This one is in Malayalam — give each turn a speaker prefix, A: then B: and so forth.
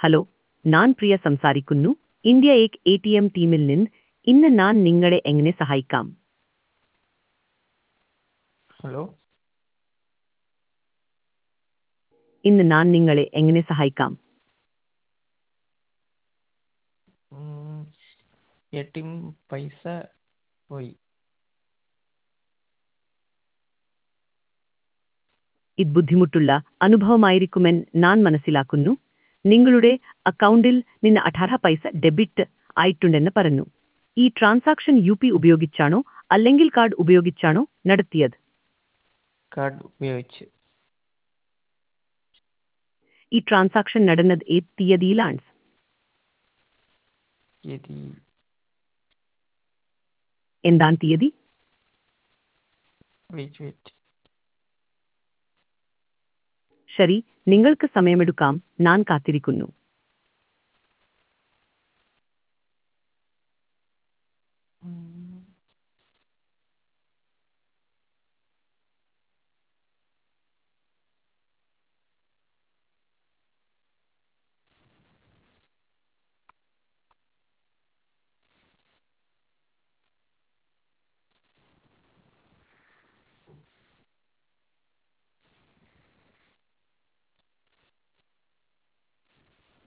A: ഹലോ ഞാൻ പ്രിയ സംസാരിക്കുന്നു India Ek A T M ടീമിൽ നിന്ന് ഇന്ന് ഞാൻ നിങ്ങളെ എങ്ങനെ സഹായിക്കാം
B: ഹലോ
A: ഇന്ന് ഞാൻ നിങ്ങളെ എങ്ങനെ സഹായിക്കാം
B: എ ടി എം പൈസ പോയി
A: ഇത് ബുദ്ധിമുട്ടുള്ള അനുഭവമായിരിക്കുമെന്ന് ഞാൻ മനസ്സിലാക്കുന്നു നിങ്ങളുടെ അക്കൗണ്ടിൽ നിന്ന് അഠാറ പൈസ ഡെബിറ്റ് ആയിട്ടുണ്ടെന്ന് പറഞ്ഞു ഈ ട്രാൻസാക്ഷൻ യു പി ഉപയോഗിച്ചാണോ അല്ലെങ്കിൽ കാർഡ് ഉപയോഗിച്ചാണോ നടത്തിയത്
B: കാർഡ് ഉപയോഗിച്ച്
A: ഈ ട്രാൻസാക്ഷൻ നടന്നത് ഏത് തീയതിയിലാണ്
B: തീയതി
A: എന്താണ് തീയതി
B: വെയിറ്റ് വെയിറ്റ്
A: ശരി നിങ്ങൾക്ക് സമയമെടുക്കാം ഞാൻ കാത്തിരിക്കുന്നു